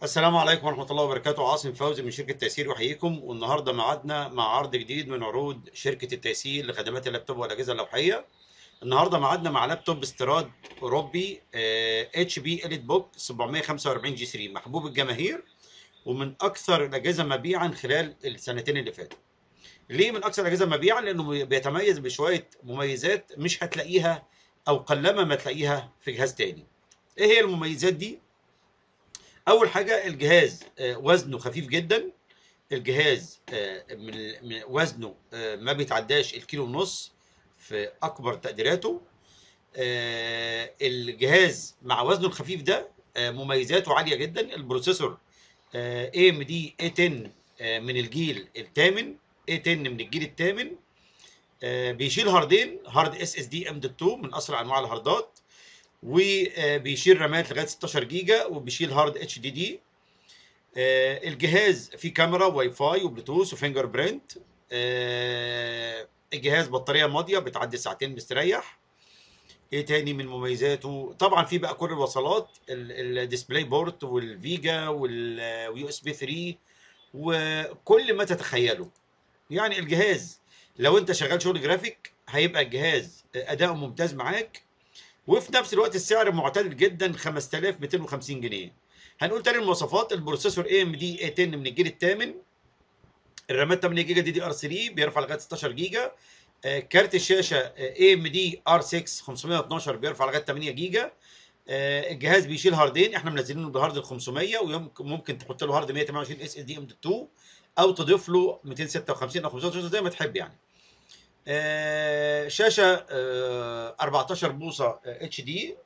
السلام عليكم ورحمة الله وبركاته عاصم فوزي من شركة تيسير يحييكم والنهاردة معادنا مع عرض جديد من عروض شركة التيسير لخدمات اللابتوب والأجهزة اللوحية النهاردة معادنا مع لابتوب استيراد أوروبي اتش بي اليت بوك 745 جي 3 محبوب الجماهير ومن أكثر الأجهزة مبيعا خلال السنتين اللي فاتوا ليه من أكثر الأجهزة مبيعا؟ لأنه بيتميز بشوية مميزات مش هتلاقيها أو قلما ما تلاقيها في جهاز تاني إيه هي المميزات دي؟ اول حاجه الجهاز آه، وزنه خفيف جدا الجهاز آه، من من وزنه آه، ما بيتعداش الكيلو ونص في اكبر تقديراته آه، الجهاز مع وزنه الخفيف ده آه، مميزاته عاليه جدا البروسيسور اي ام دي A10 آه، من الجيل الثامن A10 من الجيل الثامن آه، بيشيل هاردين هارد اس اس دي ام دوت 2 من اسرع انواع الهاردات وبيشيل رامات لغايه 16 جيجا وبيشيل هارد اتش دي دي الجهاز فيه كاميرا واي فاي وبلوتوث وفينجر برينت آه، الجهاز بطاريه ماضيه بتعدي ساعتين مستريح ايه تاني من مميزاته طبعا في بقى كل الوصلات ال- الديسبلاي بورت والفيجا واليو اس بي 3 وكل ما تتخيله يعني الجهاز لو انت شغال شغل جرافيك هيبقى الجهاز اداؤه ممتاز معاك وفي نفس الوقت السعر معتدل جدا 5250 جنيه هنقول تاني المواصفات البروسيسور اي ام دي A10 من الجيل الثامن الرامات 8 جيجا دي دي ار 3 بيرفع لغايه 16 جيجا آه، كارت الشاشه اي ام دي ار 6 512 بيرفع لغايه 8 جيجا آه، الجهاز بيشيل هاردين احنا منزلينه بهارد ال 500 ويمكن ممكن تحط له هارد 128 اس اس دي ام 2 او تضيف له 256 او 15 زي ما تحب يعني آه، شاشه آه، 14 بوصه اتش دي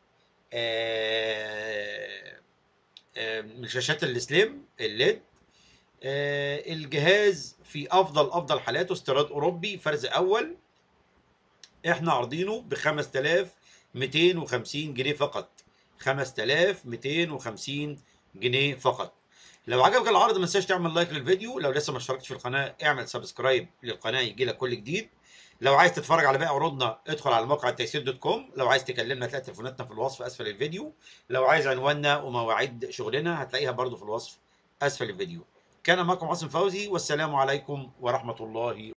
من شاشات السليم الليد آه، الجهاز في افضل افضل حالاته استيراد اوروبي فرز اول احنا عارضينه ب 5250 جنيه فقط 5250 جنيه فقط لو عجبك العرض ما تنساش تعمل لايك للفيديو لو لسه ما اشتركتش في القناه اعمل سبسكرايب للقناه يجي لك كل جديد لو عايز تتفرج على باقي عروضنا ادخل على موقع التيسير دوت كوم لو عايز تكلمنا هتلاقي تليفوناتنا في الوصف اسفل الفيديو لو عايز عنواننا ومواعيد شغلنا هتلاقيها برضو في الوصف اسفل الفيديو كان معكم عاصم فوزي والسلام عليكم ورحمه الله